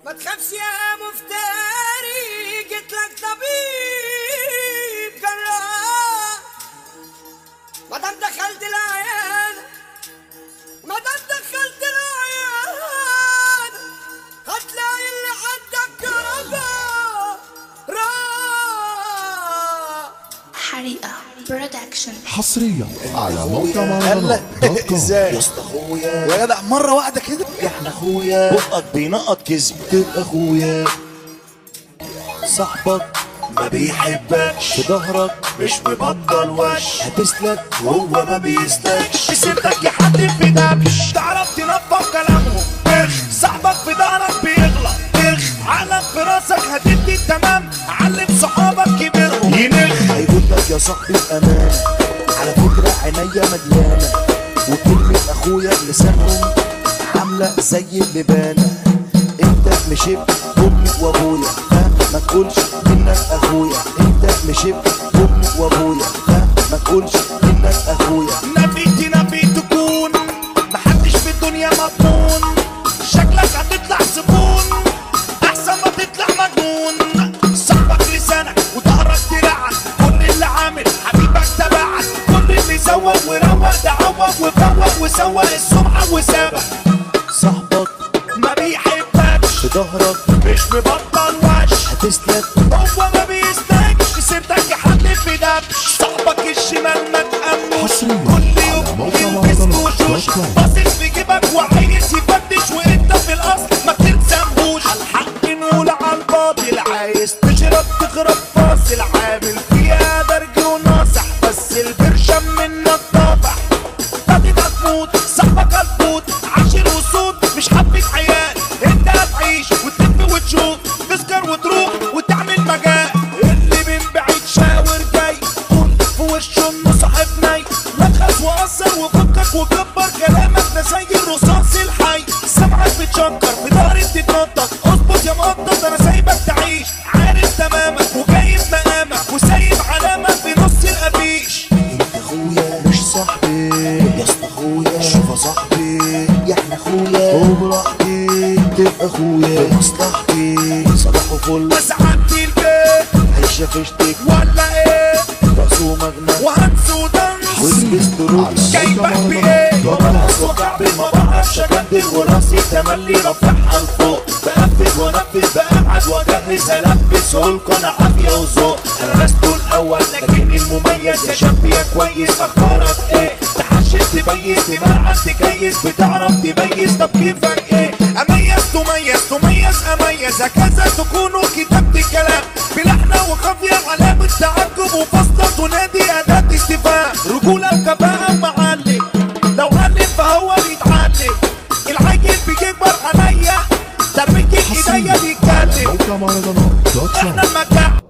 ما تخافش يا مفتري جيت لك طبيب جراح ما دام دخلت العيادة ما دام دخلت العيادة هتلاقي اللي عندك رجا راح حريقة برودكشن حصريا على موقع هلا مهرجانات دوت كوم ازاي يا اسطى اخويا يا جدع مره واحده كده يا احنا اخويا بقك بينقط كذب تبقى اخويا صاحبك ما بيحبكش في ظهرك مش مبطل وش هتسلك وهو ما بيسلكش سيرتك يحدد في دمش تعرف تنفض كلامهم اخ صاحبك في ظهرك بيغلط اخ عقلك في راسك هتدي التمام علم صحابك كبرهم ينخ هيقول لك يا صاحبي بأمانة على فكرة عينيا مليانة وكلمة أخويا لسانهم عاملة زي اللبانة أنت مش ابن أمي وأبويا فما تقولش إنك أخويا أنت مش ابن أمي وأبويا فما تقولش إنك أخويا نبيتي نبي تكون محدش في الدنيا مضمون شكلك هتطلع زبون احسن ما تطلع مجنون صاحبك لسانك وظهرك دراعك كل اللي عامل حبيبك تبعك كل اللي زوق وروق ده عوق وفوق وسوق السمعة وسابك صاحبك ما بيحبكش في ظهرك مش مبطل وش هتسلك هو ما بيستكش سيرتك يحلف في دبش صاحبك الشمال ما تأمنش حصرياً كل على يوم موقع يلبس مهرجانات وشوش دوت كوم. باصص في جيبك وعايز يفتش وانت في الاصل ما بتلزمهوش الحق نقول على الباطل عايز تشرب تخرب فاصل عامل فيها درج وناصح بس البرشم منك طافح بدك تموت صاحبك هتموت عشر وصوت مش حبة عيال انت هتعيش وتلف وتشوف تسكر وتروح وتعمل مجال اللي من بعيد شاور جاي طول في وشه انه صاحب ناي لخص وقصر وفكك وكبر كلامك ده زي الرصاص الحي سمعك بتشكر في ضهري بتتنطط اظبط يا مقطط انا سايبك تعيش عارف تمامك وجايب مقامك وسايب علامك في نص القفيش انت اخويا مش صاحبي يا اسطى اخويا شوف يا صاحبي يا احنا اخويا وبراحتي تبقى اخويا بمصلحتي صباح وفل بس عدي البيت عيشة فشتك ولا ايه راسه مغنى وهنس ودنس والبس دروس جايبك بايه وبرقص وكعبي ما بعرفش اكندل وراسي تملي رافعها لفوق بقفل وانفذ بقعد واجهز البس هولكن عافيه وذوق انا لست الاول لكني المميز يا شاب يا كويس اخبارك ايه تحشر تميز تمرعب تكيس بتعرف تميز طب كيفك ايه اميز تميز تميز اميز هكذا تكونوا كتابة الكلام بلحنة وخفية علامة تعجب وفصلة تنادي اداة استفهام رجولة وكفاءة ومعلم لو علم فهو بيتعلم العيل بيكبر عليا تربية ايديا بيتكلم موقع مهرجانات دوت كوم احنا المكان